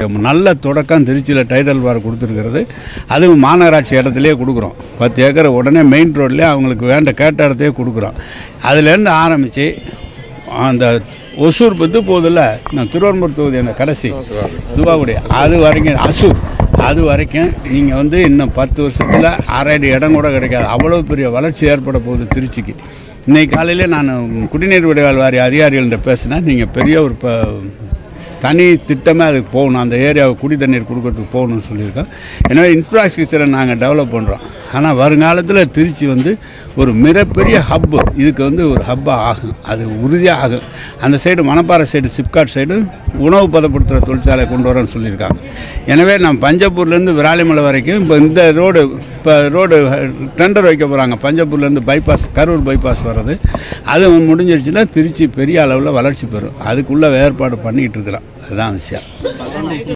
நல்ல தொடக்கம் திருச்சியில் டைடல் பார் கொடுத்துருக்கிறது அதுவும் மாநகராட்சி இடத்துலையே கொடுக்குறோம் பத்து ஏக்கர் உடனே மெயின் ரோட்லேயே அவங்களுக்கு வேண்ட கேட்ட இடத்தையே கொடுக்குறோம் அதுலேருந்து ஆரம்பித்து அந்த ஒசூர் பத்து போதில்ல நான் திருவரம்பூர் தொகுதி அந்த கடைசி துவாக்குடி அது வரைக்கும் அசூர் அது வரைக்கும் நீங்கள் வந்து இன்னும் பத்து வருஷத்தில் அரை அடி இடம் கூட கிடைக்காது அவ்வளோ பெரிய வளர்ச்சி ஏற்பட போகுது திருச்சிக்கு இன்னைக்கு காலையில் நான் குடிநீர் வடிகால் வாரிய அதிகாரிகள்கிட்ட பேசினேன் நீங்கள் பெரிய ஒரு ப தனி திட்டமே அதுக்கு போகணும் அந்த ஏரியாவை குடி தண்ணீர் கொடுக்கறதுக்கு போகணும்னு சொல்லியிருக்கோம் எனவே இன்ஃப்ராஸ்ட்ரக்சரை நாங்கள் டெவலப் பண்ணுறோம் ஆனால் வருங்காலத்தில் திருச்சி வந்து ஒரு மிகப்பெரிய ஹப்பு இதுக்கு வந்து ஒரு ஹப்பாக ஆகும் அது உறுதியாக ஆகும் அந்த side Manapparai side Sipcot side உணவு பதப்படுத்துகிற தொழிற்சாலை கொண்டு வரேன்னு சொல்லியிருக்காங்க எனவே நான் பஞ்சப்பூர்லேருந்து விராலிமலை வரைக்கும் இப்போ இந்த ரோடு இப்போ ரோடு டெண்டர் வைக்க போகிறாங்க பஞ்சப்பூர்லேருந்து பைபாஸ் கரூர் பைபாஸ் வர்றது அது முடிஞ்சிருச்சுன்னா திருச்சி பெரிய அளவில் வளர்ச்சி பெறும் அதுக்குள்ளே ஏற்பாடு பண்ணிக்கிட்டு இருக்கிறோம் அதுதான் விஷயம்